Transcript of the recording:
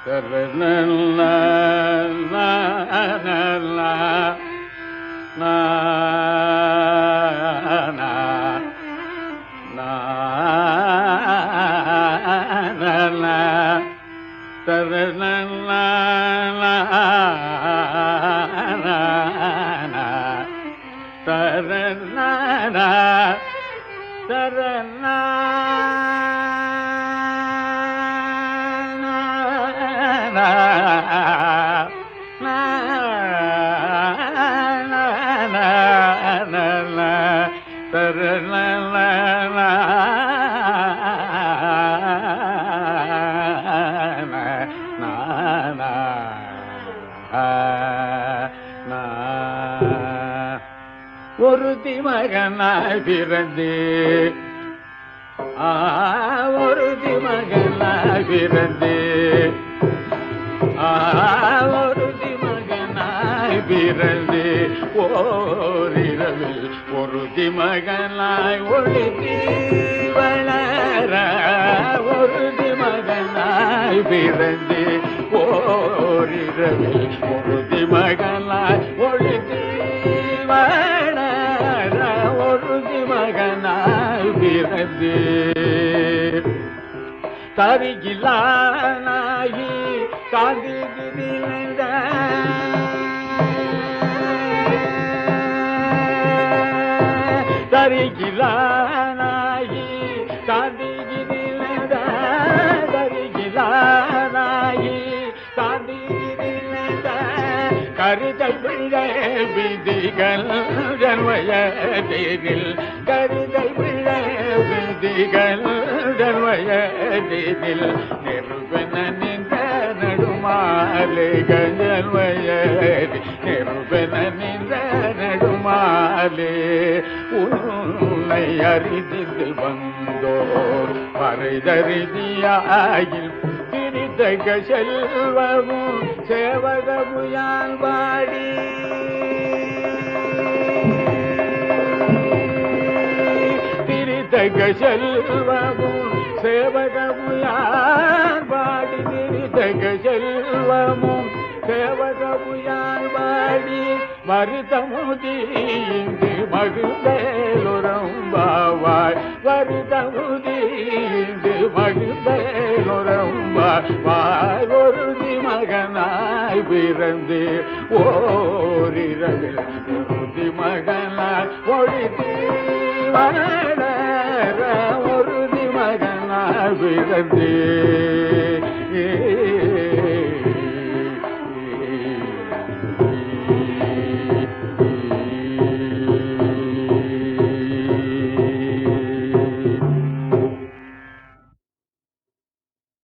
ஒரு திமகனாய் பிறந்து ஆ, ஒரு திமகனாய் பிறந்து ஆ, ஒரு திமகனாய் பிறந்து ஓரிரவில் ஒரு திமகனாய் ஒழுகி வளர ஒரு திமகனாய் பிறந்து ஓரிரவில் ஒரு திமகனாய் ஒழுகி வளர ஒரு திமகனாய் பிறந்து தருகிலானாகி காந்தி திரிந்த தருகிலானாகி காந்தி திரிந்த தருகிலானாகி காந்தி திரிந்த கருதல் பிள்ளை விதிகள் ஜன்மயதில் கருதல் பிள்ளை விதிகள் ஜன்மயதில் நிருபன நின்ற நடுமாலை கஞ்சன்மயதி நிருபன நின்ற நடுமாலே உன்னை அறிந்து வந்தோர் பறைதறிதியாயில் திரிதக செல்வமும் சேவகமுயான் வாடி திரிதக செல்வமும் சேவகமுயான் பாடி திரிதக செல்வமும் சேவகமுயான் பாடி மருதமுதீந்து மகிழ்ந்தேலுறம்பாவாய் வருதமுதீந்து மகிழ்ந்தேலுறம்பாவாய் ஒரு மகனாய் பிறந்து ஓரிரவில் ஒரு மகனாய் ஒழித்து வளர ஒரு மகனாய் பிறந்து